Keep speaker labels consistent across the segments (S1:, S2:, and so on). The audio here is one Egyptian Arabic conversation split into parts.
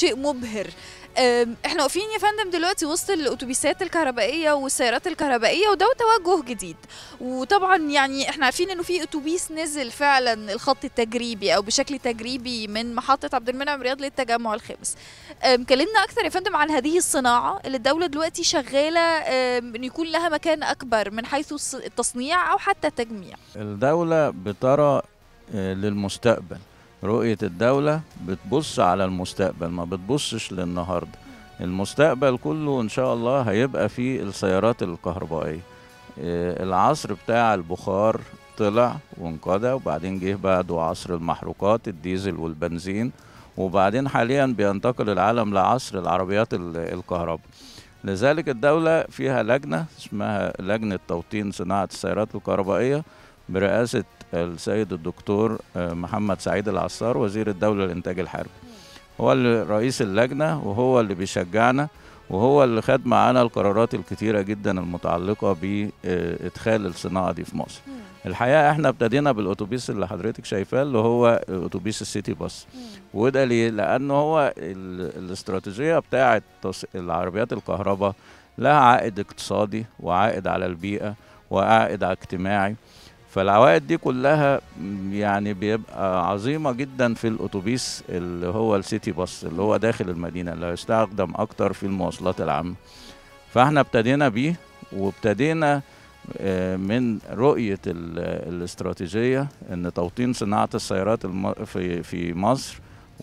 S1: شيء مبهر أم، احنا واقفين يا فندم دلوقتي وسط الاتوبيسات الكهربائيه والسيارات الكهربائيه وده توجه جديد وطبعا يعني احنا عارفين انه في اتوبيس نزل فعلا الخط التجريبي او بشكل تجريبي من محطه عبد المنعم رياض للتجمع الخامس أم، كلمنا اكثر يا فندم عن هذه الصناعه اللي الدوله دلوقتي شغاله أم، ان يكون لها مكان اكبر من حيث الص- التصنيع او حتى التجميع
S2: الدولة بترى آه، للمستقبل رؤية الدولة بتبص على المستقبل ما بتبصش للنهاردة المستقبل كله إن شاء الله هيبقى فيه السيارات الكهربائية آه، العصر بتاع البخار طلع وانقضى وبعدين جه بعده عصر المحروقات الديزل والبنزين وبعدين حاليا بينتقل العالم لعصر العربيات ال- الكهرباء لذلك الدولة فيها لجنة اسمها لجنة توطين صناعة السيارات الكهربائية برئاسة السيد الدكتور آه، محمد سعيد العصار وزير الدولة للإنتاج الحربي هو اللي رئيس اللجنة وهو اللي بيشجعنا وهو اللي خد معانا القرارات الكتيرة جدا المتعلقة بإدخال الصناعة دي في مصر الحقيقة احنا ابتدينا بالأتوبيس اللي حضرتك شايفاه اللي هو أتوبيس السيتي باص وده ليه؟ لأنه هو ال- الاستراتيجية بتاعة تص- العربيات الكهرباء لها عائد اقتصادي وعائد على البيئة وعائد على اجتماعي فالعوائد دي كلها م، يعني بيبقى عظيمة جدا في الأتوبيس اللي هو السيتي باص اللي هو داخل المدينة اللي هيستخدم أكتر في المواصلات العامة فاحنا ابتدينا بيه وابتدينا آه، من رؤية ال- الاستراتيجية ان توطين صناعة السيارات الم- في في مصر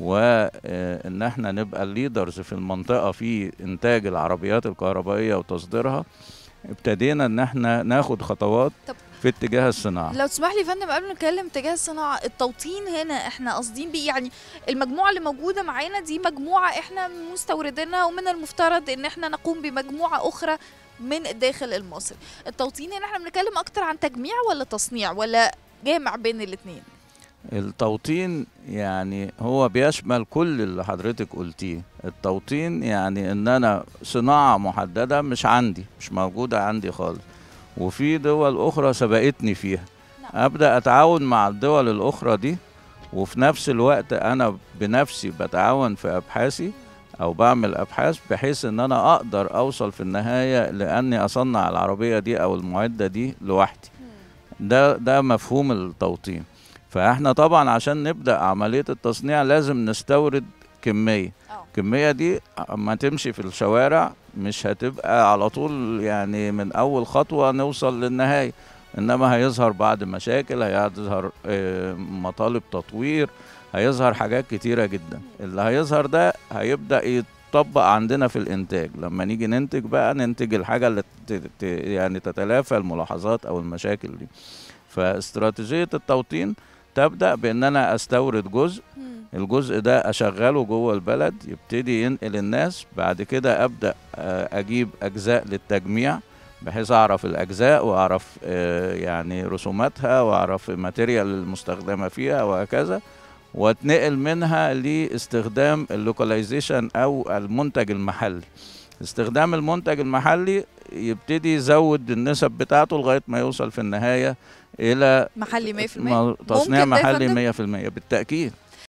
S2: وان احنا نبقى الليدرز في المنطقة في انتاج العربيات الكهربائية وتصديرها ابتدينا ان احنا ناخد خطوات
S1: طب
S2: في اتجاه الصناعة
S1: لو تسمح لي يا فندم قبل ما نتكلم تجاه الصناعه التوطين هنا احنا قاصدين بيه يعني المجموعه اللي موجوده معانا دي مجموعه احنا مستوردينها ومن المفترض ان احنا نقوم بمجموعه اخرى من الداخل المصري التوطين هنا احنا بنتكلم اكتر عن تجميع ولا تصنيع ولا جامع بين الاثنين
S2: التوطين يعني هو بيشمل كل اللي حضرتك قلتيه التوطين يعني ان انا صناعة محددة مش عندي مش موجودة عندي خالص وفي دول اخرى سبقتني فيها
S1: نعم.
S2: ابدا اتعاون مع الدول الاخرى دي وفي نفس الوقت انا بنفسي بتعاون في ابحاثي او بعمل ابحاث بحيث ان انا اقدر اوصل في النهاية لاني اصنع العربية دي او المعدة دي لوحدي ده ده مفهوم التوطين فاحنا طبعا عشان نبدا عمليه التصنيع لازم نستورد كميه
S1: اه
S2: الكميه دي اما تمشي في الشوارع مش هتبقى على طول يعني من اول خطوه نوصل للنهايه انما هيظهر بعد مشاكل هيظهر آه، مطالب تطوير هيظهر حاجات كتيره جدا اللي هيظهر ده هيبدا يتطبق عندنا في الانتاج لما نيجي ننتج بقى ننتج الحاجه اللي ت- ت- يعني تتلافى الملاحظات او المشاكل دي فاستراتيجيه التوطين تبدا بان انا استورد جزء
S1: مم.
S2: الجزء ده اشغله جوه البلد يبتدي ينقل الناس بعد كده ابدا آه، اجيب اجزاء للتجميع بحيث اعرف الاجزاء واعرف آه، يعني رسوماتها واعرف الماتيريال المستخدمه فيها وهكذا واتنقل منها لاستخدام اللوكاليزيشن او المنتج المحلي استخدام المنتج المحلي يبتدي يزود النسب بتاعته لغايه ما يوصل في النهايه الى
S1: محلي 100%
S2: ما- تصنيع
S1: ممكن ده يا
S2: محلي
S1: فندم؟
S2: 100% بالتاكيد